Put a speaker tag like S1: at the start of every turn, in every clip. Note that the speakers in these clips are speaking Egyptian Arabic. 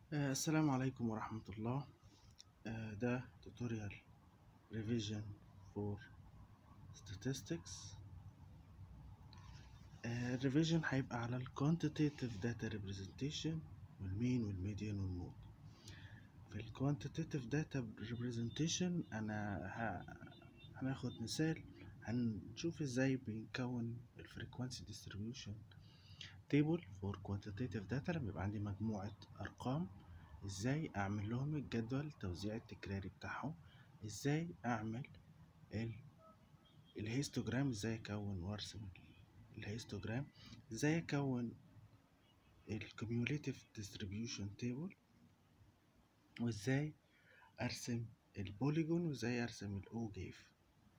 S1: آه، السلام عليكم ورحمة الله آه، ده tutorial revision for statistics آه، revision هيبقى على ال quantitative data representation والمين والميديان والمود في ال quantitative data representation أنا ه... هناخد مثال هنشوف ازاي بنكون ال frequency distribution table for quantitative data لما يبقى عندي مجموعة أرقام ازاي اعمل لهم الجدول التوزيع التكراري بتاعهم ازاي اعمل ال الهيستوجرام ازاي اكون وارسم الهيستوجرام ازاي اكون الكوميوليتيف ديستريبيوشن تيبل وازاي ارسم البوليجون وازاي ارسم الاوجيف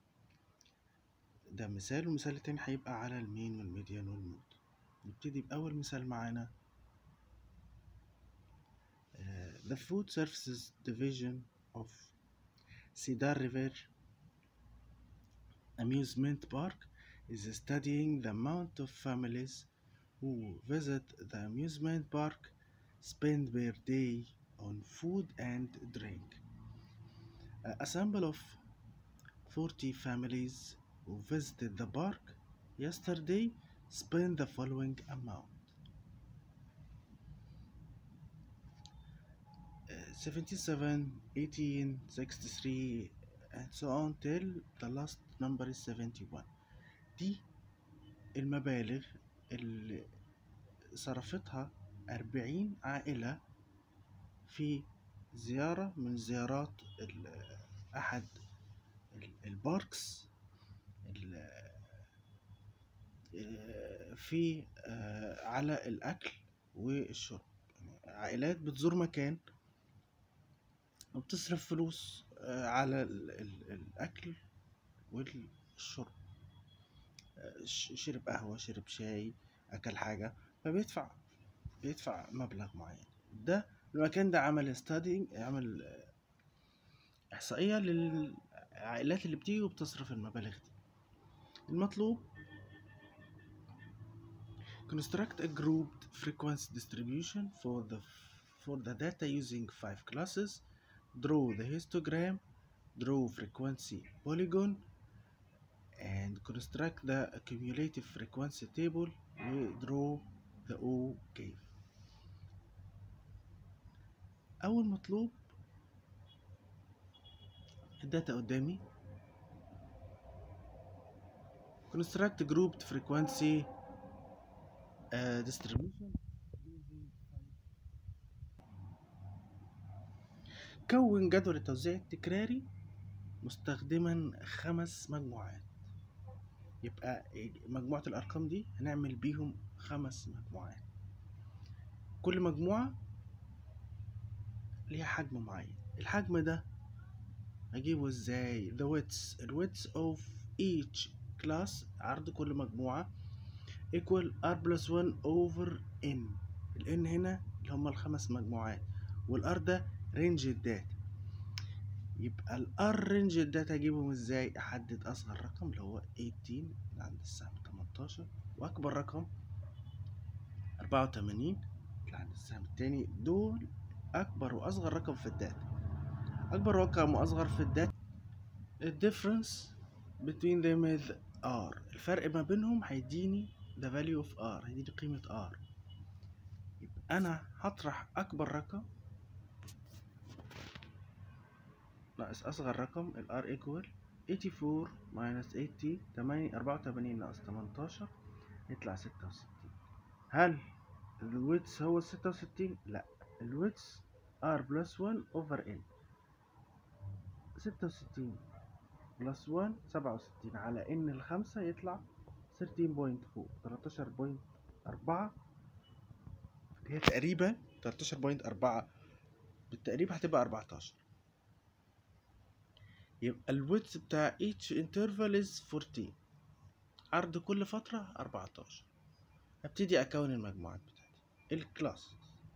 S1: ده مثال والمثال التاني هيبقى على المين والميديان والمود نبتدي بأول مثال معانا the Food Services Division of Cedar River Amusement Park is studying the amount of families who visit the amusement park spend per day on food and drink. A sample of 40 families who visited the park yesterday spent the following amount 77, 18, 63 and so on till the last number is 71 دي المبالغ اللي صرفتها 40 عائلة في زيارة من زيارات أحد الباركس في على الأكل والشرب عائلات بتزور مكان وبتصرف فلوس على الأكل والشرب شرب قهوة شرب شاي أكل حاجة فبيدفع بيدفع مبلغ معين ده المكان ده عمل ستادي عمل إحصائية للعائلات اللي بتيجي وبتصرف المبالغ دي المطلوب construct a grouped frequency distribution for the for the data using five classes draw the histogram draw frequency polygon and construct the cumulative frequency table draw the O cave أول مطلوب الداتا قدامي construct grouped frequency uh, distribution كون جدول التوزيع التكراري مستخدما خمس مجموعات يبقى مجموعة الأرقام دي هنعمل بيهم خمس مجموعات كل مجموعة ليها حجم معين الحجم ده هجيبه ازاي the widths ال widths of each class عرض كل مجموعة equal r plus 1 over n ال n هنا اللي هما الخمس مجموعات والr ده رينج الداتا يبقى الار رينج الداتا اجيبهم ازاي احدد اصغر رقم اللي هو 18 اللي عند السهم 18 واكبر رقم 84 اللي عند السهم التاني دول اكبر واصغر رقم في الداتا اكبر رقم واصغر في الداتا الديفرنس between them is r الفرق ما بينهم هيديني the value of r هيديني قيمة r يبقى انا هطرح اكبر رقم ناقص أصغر رقم ال R equal 84 minus 80 تمانية أربعة وتمانين ناقص تمنتاشر يطلع ستة وستين هل الويتس هو ستة وستين؟ لأ الويتس R plus 1 over N ستة وستين بلس 1 سبعة وستين على N الخمسة يطلع 13.4 تلاتاشر بوينت أربعة هي تقريبا تلاتاشر بوينت أربعة بالتقريب هتبقى أربعتاشر يبقى الويدث بتاع each interval is 14 عرض كل فترة 14 ابتدي اكون المجموعات بتاعتي الكلاس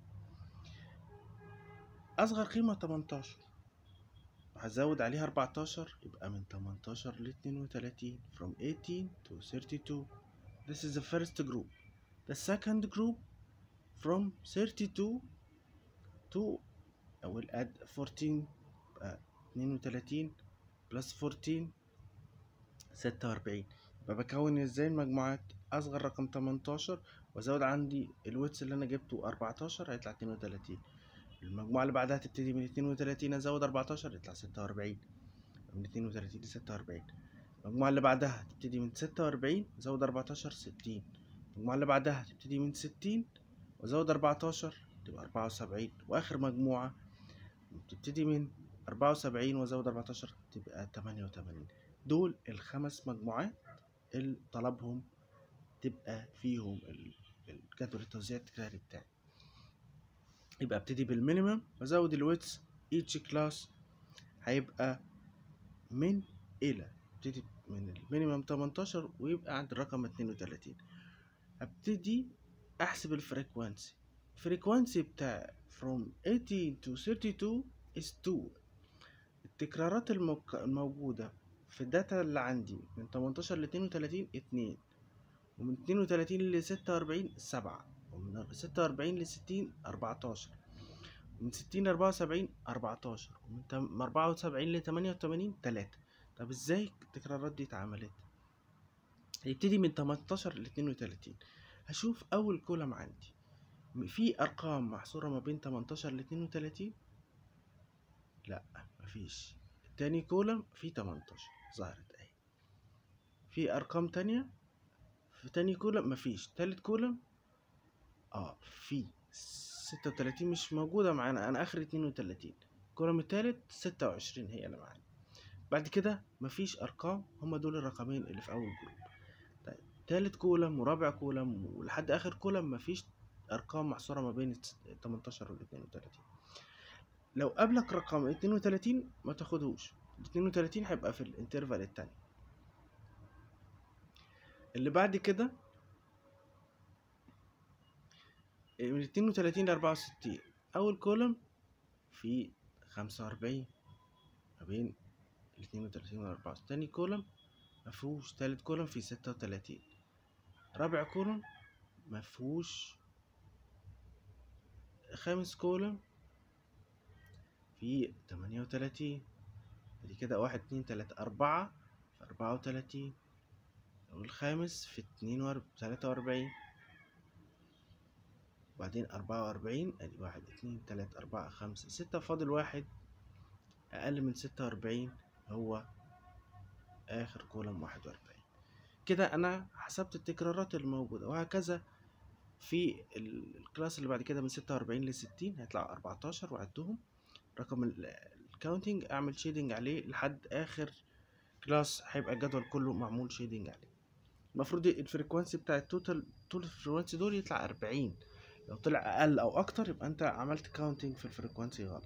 S1: اصغر قيمة 18 هزود عليها 14 يبقى من 18 ل 32 from 18 to 32 this is the first group the second group from 32 2 او اد 14 يبقى 32 بلس 14 46 يبقى بكون ازاي المجموعات اصغر رقم 18 وازود عندي الويتس اللي انا جبته 14 هيطلع 32 المجموعة اللي بعدها تبتدي من 32 ازود 14 يطلع 46 من 32 ل 46 المجموعة اللي بعدها تبتدي من 46 زود 14 60 المجموعة اللي بعدها تبتدي من 60 وزود 14 تبقى 74 واخر مجموعة تبتدي من 74 وزود 14 تبقى 88 دول الخمس مجموعات اللي طلبهم تبقى فيهم ال- الجدول التوزيع التكراري بتاعي يبقى ابتدي بالمينيمم وازود الويتس each كلاس هيبقى من الى ابتدي من المينيمم 18 ويبقى عند الرقم 32 ابتدي احسب الفريكوانسي الفريكوانسي بتاع from 18 to 32 is 2 التكرارات الموك... الموجودة في الداتا اللي عندي من 18 ل 32 2 ومن 32 ل 46 7 ومن 46 ل 60 14 ومن 60 ل 74 14 ومن تم- 74 ل 88 3 طب ازاي التكرارات دي اتعملت هيبتدي من 18 ل 32 هشوف اول كولم عندي في ارقام محصورة ما بين 18 ل 32 لا مفيش تاني كولم في 18 ظهرت اهي في ارقام تانية في تاني كولم مفيش تالت كولم اه في 36 مش موجودة معانا انا اخر 32 الكولم التالت 26 هي اللي معانا بعد كده مفيش ارقام هما دول الرقمين اللي في اول جروب طيب تالت كولم ورابع كولم ولحد اخر كولم مفيش ارقام محصورة ما بين ال 18 وال 32 لو قابلك رقم 32 ما تاخدهوش ال 32 هيبقى في الانترفال التاني اللي بعد كده من 32 ل 64 اول كولم في 45 ما بين ال 32 وال 64 تاني كولم مفهوش تالت كولم في 36 رابع كولم مفهوش خامس كولم في 38 ادي كده واحد اتنين تلاتة أربعة في أربعة وتلاتين والخامس في اتنين وأرب... تلاتة وأربعين وبعدين أربعة وأربعين ادي واحد اتنين تلاتة أربعة خمسة ستة فاضل واحد أقل من ستة وأربعين هو آخر كولم واحد وأربعين كده أنا حسبت التكرارات الموجودة وهكذا في ال- الكلاس اللي بعد كده من ستة وأربعين لستين هيطلع أربعتاشر وعدتهم رقم الكاونتنج اعمل شيدنج عليه لحد اخر كلاس هيبقى الجدول كله معمول شيدنج عليه المفروض الفريكوانسي بتاع التوتال طول الفريكوانسي دول يطلع أربعين لو طلع اقل او اكتر يبقى انت عملت كاونتنج في الفريكوانسي غلط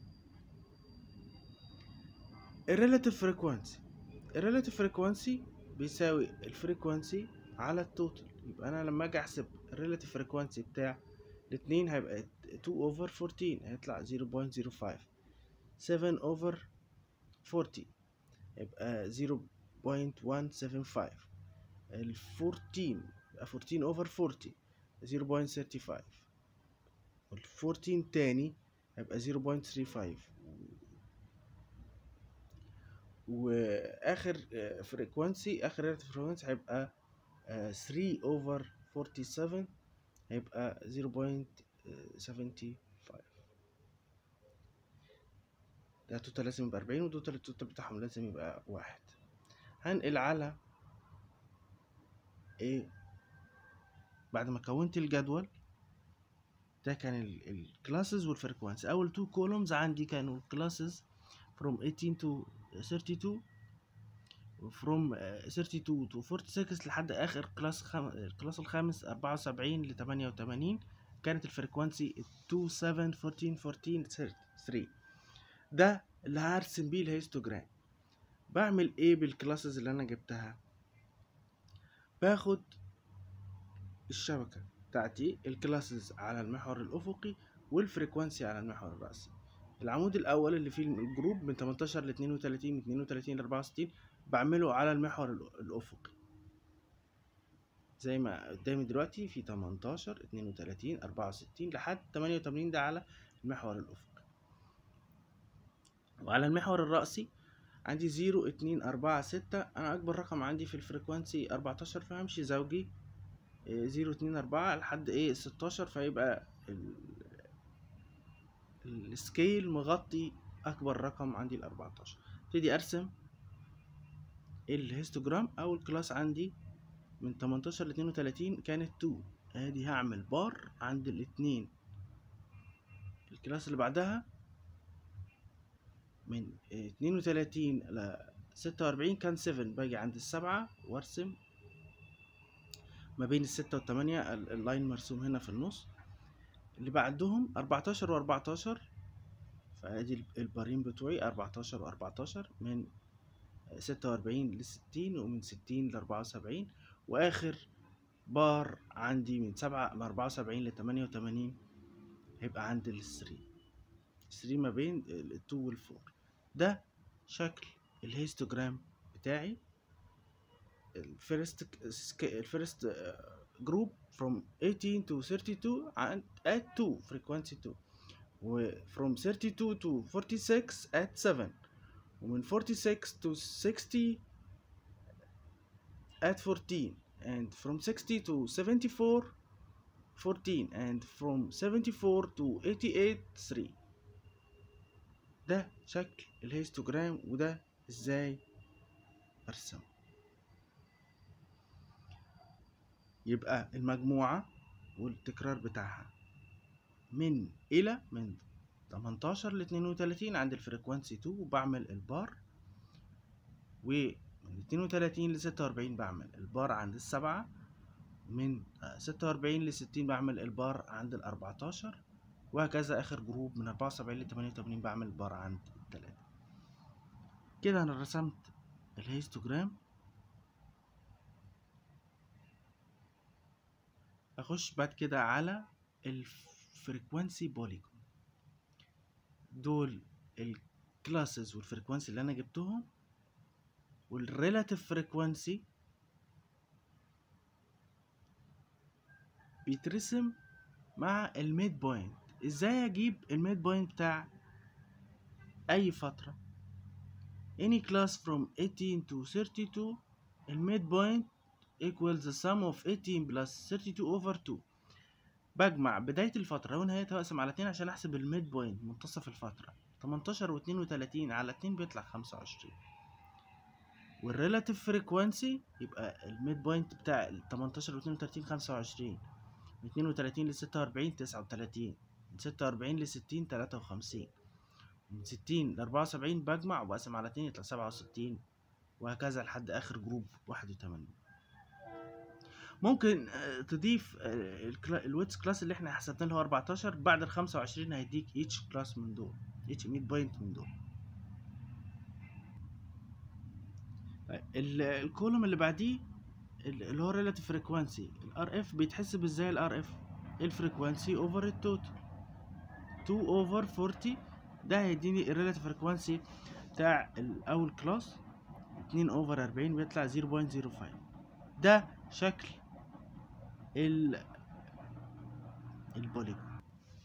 S1: الريلاتيف فريكوانسي الريلاتيف فريكوانسي بيساوي الفريكوانسي على التوتال يبقى انا لما اجي احسب الريلاتيف فريكوانسي بتاع الاتنين هيبقى 2 over 14 هيطلع 0.05 7 over 40 يبقى 0.175 ال 14 يبقى 14 over 40 0.35 وال 14 تاني هيبقى 0.35 واخر فريكوانسي اخر ريلاتيف فريكوانسي هيبقى آه، 3 over 47 هيبقى 0.75 ده التوتال لازم يبقى 40 والتوتال التوتال بتاعهم لازم يبقى واحد هنقل على ايه بعد ما كونت الجدول ده كان الكلاسز والفريكوانسي اول تو كولومز عندي كانوا كلاسز from 18 to 32 from آه، 32 to 46 لحد اخر كلاس خم... الكلاس الخامس 74 ل 88 كانت الفريكوانسي 2 7 14 14 3 ده اللي هرسم بيه الهيستوجرام بعمل ايه بالكلاسز اللي انا جبتها باخد الشبكة بتاعتي الكلاسز على المحور الأفقي والفريكوانسي على المحور الرأسي العمود الأول اللي فيه الجروب من 18 ل 32 من 32 ل 64 بعمله على المحور الأ- الأفقي زي ما قدامي دلوقتي في 18 32 64 لحد 88 ده على المحور الأفقي وعلى المحور الرأسي عندي زيرو اتنين أربعة ستة أنا أكبر رقم عندي في الفريكوانسي أربعتاشر فهمشي زوجي إيه، زيرو اتنين أربعة لحد إيه ستاشر فيبقى ال... السكيل مغطي أكبر رقم عندي الأربعتاشر ابتدي أرسم الهيستوجرام أول كلاس عندي من 18 ل 32 كانت 2 ادي هعمل بار عند الاتنين الكلاس اللي بعدها من 32 ل 46 كان 7 باجي عند السبعة وارسم ما بين الستة والتمانية ال- اللاين مرسوم هنا في النص اللي بعدهم 14 وأربعتاشر فادي ال- البارين بتوعي 14 وأربعتاشر من ستة وأربعين لستين ومن ستين لأربعة وسبعين وآخر بار عندي من سبعة من أربعة وسبعين لتمانية وتمانين هيبقى عند الثري الثري ما بين التو والفور ده شكل الهيستوجرام بتاعي الفيرست الفيرست جروب from 18 to 32 and at 2 frequency 2 و from 32 to 46 at 7 ومن 46 to 60 at 14 and from 60 to 74 14 and from 74 to 88 3 ده شكل الهيستوجرام وده ازاي ارسمه يبقى المجموعة والتكرار بتاعها من إلى من 18 ل 32 عند الفريكوانسي 2 وبعمل البار ومن 32 ل 46 بعمل البار عند السبعة من آه، 46 ل 60 بعمل البار عند ال 14 وهكذا آخر جروب من 74 ل 88 بعمل البار عند التلاتة كده أنا رسمت الهيستوجرام اخش بعد كده على الفريكوانسي بوليجون دول الكلاسز والفريكوانسي اللي انا جبتهم والريلاتيف فريكوانسي بيترسم مع الميد بوينت ازاي اجيب الميد بوينت بتاع اي فترة any class from 18 to 32 الميد بوينت equals the sum of 18 plus 32 over 2 بجمع بداية الفترة ونهايتها واقسم على 2 عشان احسب الميد بوينت منتصف الفترة 18 و 32 على 2 بيطلع 25 والريلاتيف فريكوانسي يبقى الميد بوينت بتاع ال 18 و 32 25 من 32 ل 46 39 من 46 ل 60 53 من 60 ل 74 بجمع وبقسم على 2 يطلع 67 وهكذا لحد اخر جروب 81 ممكن آه، تضيف الويتس كلاس اللي احنا حسبناه اللي هو 14 بعد ال 25 هيديك each كلاس من دول each 100 بوينت من دول طيب ال- الكولوم اللي بعديه ال- اللي هو relative frequency الار اف بيتحسب ازاي الار اف الفريكوانسي اوفر التوتال 2 اوفر 40 ده هيديني الريلاتيف فريكوانسي بتاع الاول كلاس 2 اوفر 40 بيطلع 0.05 ده شكل ال البوليجون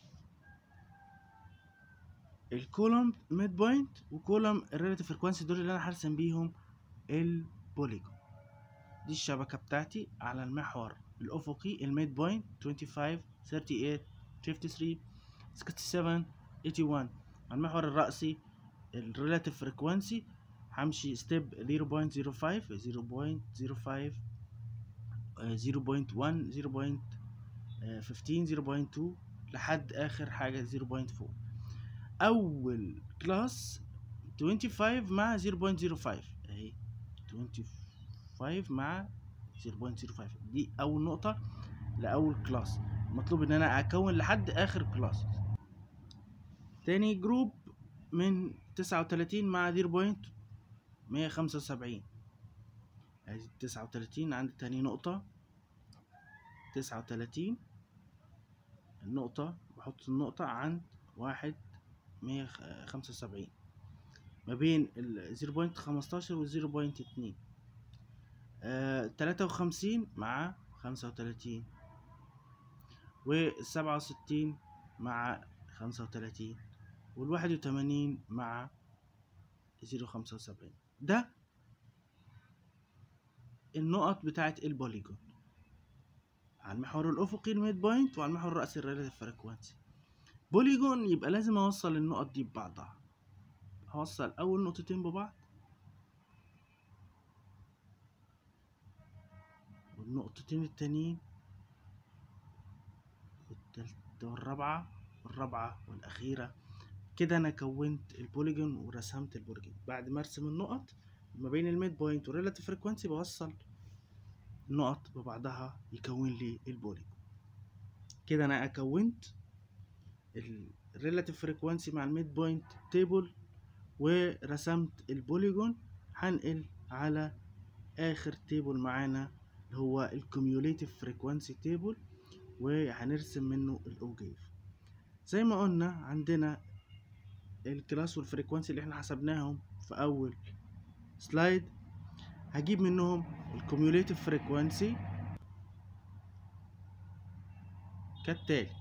S1: الكولوم ميد بوينت وكولوم الريلاتيف فريكوانسي دول اللي انا هرسم بيهم البوليجون دي الشبكة بتاعتي على المحور الأفقي الميد بوينت 25 38 53 67 81 على المحور الرأسي الريلاتيف فريكوانسي همشي ستيب 0.05 0.05 آه، 0.1 0.15 0.2 لحد آخر حاجة 0.4 أول كلاس 25 مع 0.05 أهي 25 مع 0.05 دي أول نقطة لأول كلاس مطلوب إن أنا أكون لحد آخر كلاس تاني جروب من 39 مع 0.175 ادي 39 عند تاني نقطة 39 النقطة بحط النقطة عند واحد مية خمسة وسبعين ما بين ال 0.15 وال 0.2 آه، تلاتة وخمسين مع خمسة وتلاتين والسبعة وستين مع خمسة وتلاتين والواحد وتمانين مع زيرو خمسة وسبعين ده النقط بتاعة البوليجون على المحور الأفقي الميد بوينت وعلى المحور الرأسي الريلاتيف فريكوانسي بوليجون يبقى لازم أوصل النقط دي ببعضها هوصل أول نقطتين ببعض والنقطتين التانيين والتالتة والرابعة والرابعة والأخيرة كده أنا كونت البوليجون ورسمت البوليجون بعد ما أرسم النقط ما بين الميد بوينت والريلاتيف فريكوانسي بوصل النقط ببعضها يكون لي البوليجون كده أنا كونت الريلاتيف فريكوانسي مع الميد بوينت تيبل ورسمت البوليجون هنقل على آخر تيبل معانا اللي هو الكوميوليتيف فريكوانسي تيبل وهنرسم منه الاوجيف زي ما قلنا عندنا الكلاس والفريكوانسي اللي احنا حسبناهم في اول سلايد هجيب منهم الكوميوليتيف فريكوانسي كالتالي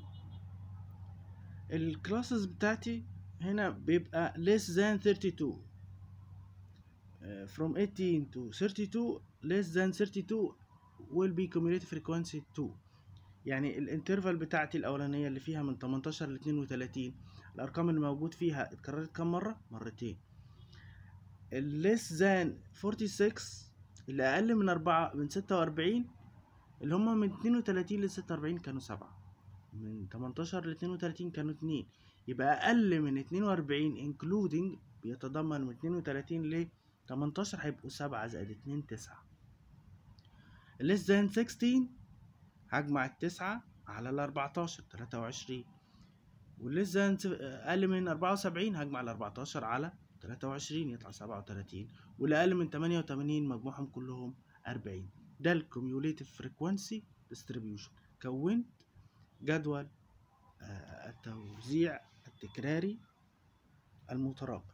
S1: الكلاسز بتاعتي هنا بيبقى less than 32 uh, from 18 to 32 less than 32 will be cumulative frequency 2 يعني الانترفال بتاعتي الاولانيه اللي فيها من 18 ل 32 الارقام اللي موجود فيها اتكررت كم مره مرتين less than 46 اللي اقل من 4 من 46 اللي هم من 32 ل 46 كانوا 7 من 18 ل 32 كانوا 2 يبقى اقل من 42 including بيتضمن من 32 ل 18 هيبقوا 7 زائد 2 9 less than 16 هجمع التسعة على ال 14 23 والليس ذان أقل من 74 هجمع ال 14 على 23 يطلع 37 واللي أقل من 88 مجموعهم كلهم 40 ده الكوميوليتيف فريكوانسي ديستريبيوشن كونت جدول التوزيع التكراري المتراكم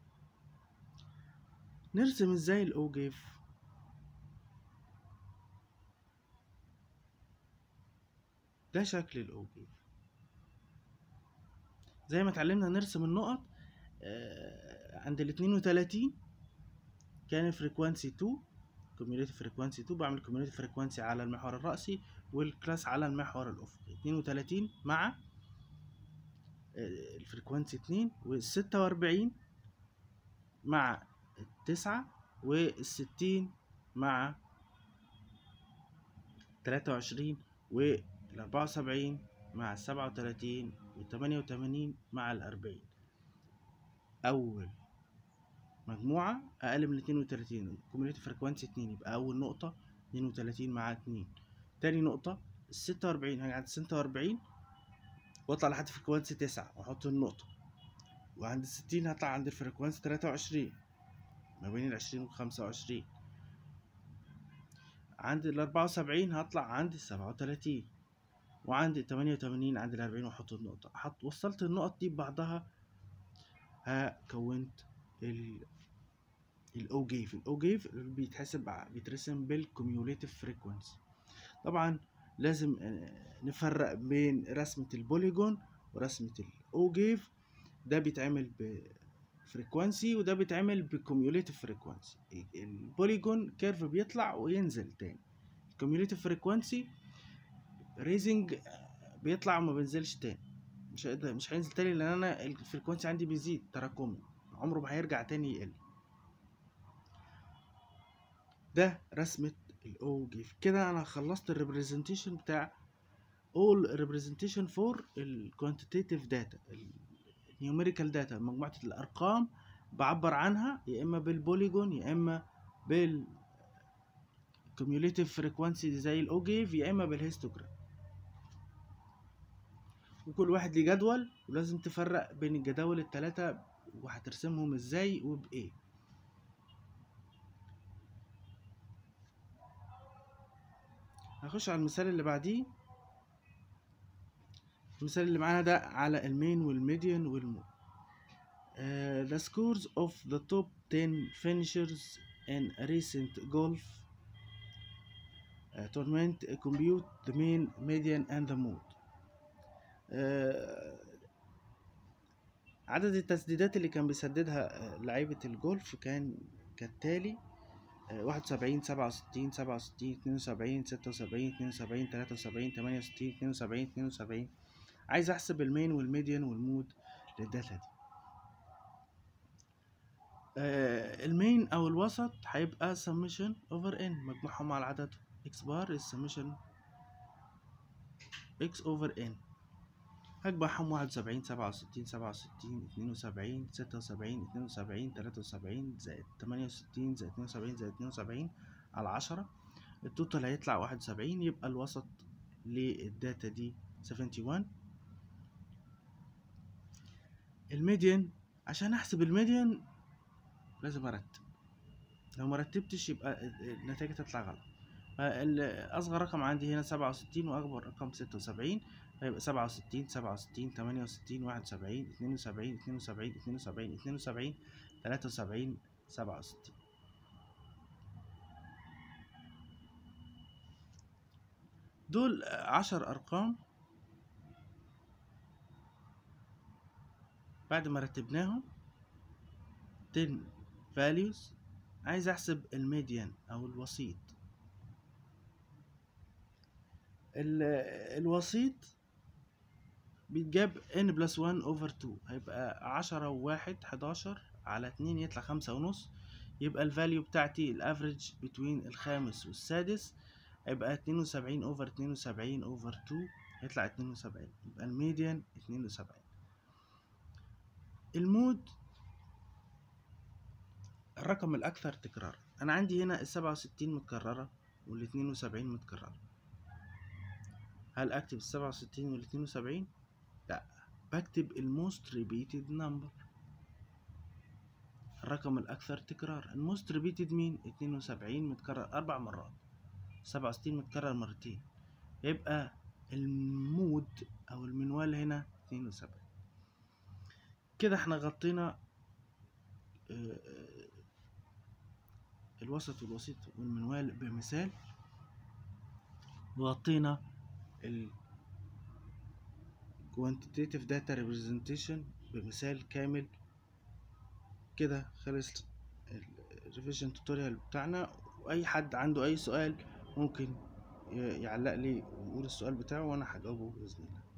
S1: نرسم ازاي الاوجيف ده شكل الاوجيف زي ما اتعلمنا نرسم النقط عند ال 32 كان فريكوانسي 2 كوميوليتيف فريكوانسي 2 بعمل كوميوليتيف فريكوانسي على المحور الرأسي والكلاس على المحور الأفقي 32 مع الفريكوانسي 2 وال 46 مع التسعة والستين مع تلاتة وعشرين والأربعة وسبعين مع السبعة وتلاتين والتمانية وتمانين مع الأربعين أول مجموعة أقل من اتنين وتلاتين كوميوليتيف فريكوانسي اتنين يبقى أول نقطة اتنين وتلاتين مع اتنين تاني نقطة الستة وأربعين هاجي عند ستة وأربعين وأطلع لحد فريكوانسي تسعة وأحط النقطة وعند الستين هطلع عند الفريكوانسي تلاتة وعشرين ما بين العشرين والخمسة وعشرين عند الأربعة وسبعين هطلع عند السبعة وتلاتين وعند التمانية وتمانين عند الأربعين وأحط النقطة حط وصلت النقط دي ببعضها ها كونت ال الاوجيف الاوجيف بيتحسب بيترسم بالكوميوليتيف فريكوانسي طبعا لازم نفرق بين رسمة البوليجون ورسمة الاوجيف ده بيتعمل بفريكوانسي وده بيتعمل بكوميوليتيف فريكوانسي البوليجون كيرف بيطلع وينزل تاني الكوميوليتيف فريكوانسي ريزنج بيطلع وما بينزلش تاني مش هيقدر مش هينزل تاني لان انا الفريكوانسي عندي بيزيد تراكمي عمره ما هيرجع تاني يقل ده رسمة الاو جيف كده انا خلصت الريبريزنتيشن بتاع all representation for ال quantitative data ال numerical data مجموعة الارقام بعبر عنها يا اما بالبوليجون يا اما بال cumulative frequency زي الاو جيف يا اما بالهيستوجرام وكل واحد ليه جدول ولازم تفرق بين الجداول التلاتة وهترسمهم ازاي وبايه هخش على المثال اللي بعديه المثال اللي معانا ده على المين والميديان والمو uh, the scores of the top 10 finishers in a recent golf uh, tournament compute the mean median and the mode uh, عدد التسديدات اللي كان بيسددها آه، لعيبة الجولف كان كالتالي واحد وسبعين سبعة وستين سبعة وستين اتنين وسبعين ستة وسبعين اتنين وسبعين تلاتة وسبعين تمانية وستين اتنين وسبعين اتنين وسبعين عايز احسب المين والميديان والمود للداتا دي آه المين او الوسط هيبقى summation over n مجموعهم على عددهم x بار is summation x over n هجمعهم واحد وسبعين سبعة وستين سبعة وستين اتنين وسبعين ستة وسبعين اتنين وسبعين تلاتة وسبعين زائد تمانية وستين زائد اتنين وسبعين زائد اتنين وسبعين على عشرة التوتال هيطلع واحد وسبعين يبقى الوسط للداتا دي سفنتي وان الميديان عشان احسب الميديان لازم ارتب لو مرتبتش يبقى النتائج تطلع غلط اصغر رقم عندي هنا سبعة وستين واكبر رقم ستة وسبعين هيبقى سبعة وستين سبعة وستين تمانية وستين واحد وسبعين اتنين وسبعين اتنين وسبعين اتنين وسبعين اتنين وسبعين تلاتة وسبعين سبعة وستين دول عشر أرقام بعد ما رتبناهم 10 values عايز أحسب الميديان أو الوسيط الوسيط بيتجاب n بلس 1 اوفر 2 هيبقى عشرة وواحد حداشر على اتنين يطلع خمسة ونص يبقى الفاليو بتاعتي الافريج بتوين الخامس والسادس هيبقى اتنين وسبعين اوفر اتنين وسبعين اوفر 2 هيطلع اتنين وسبعين يبقى الميديان اتنين وسبعين المود الرقم الأكثر تكرار أنا عندي هنا السبعة وستين متكررة والاتنين وسبعين متكررة هل أكتب السبعة وستين والاتنين وسبعين؟ لأ بكتب الموست ريبيتد نمبر الرقم الأكثر تكرار الموست ريبيتد مين؟ اتنين وسبعين متكرر أربع مرات سبعة وستين متكرر مرتين يبقى المود أو المنوال هنا اتنين وسبعين كده احنا غطينا الوسط والوسيط والمنوال بمثال وغطينا ال quantitative data representation بمثال كامل كده خلص الريفيجن توتوريال بتاعنا واي حد عنده اي سؤال ممكن يعلق لي ويقول السؤال بتاعه وانا هجاوبه باذن الله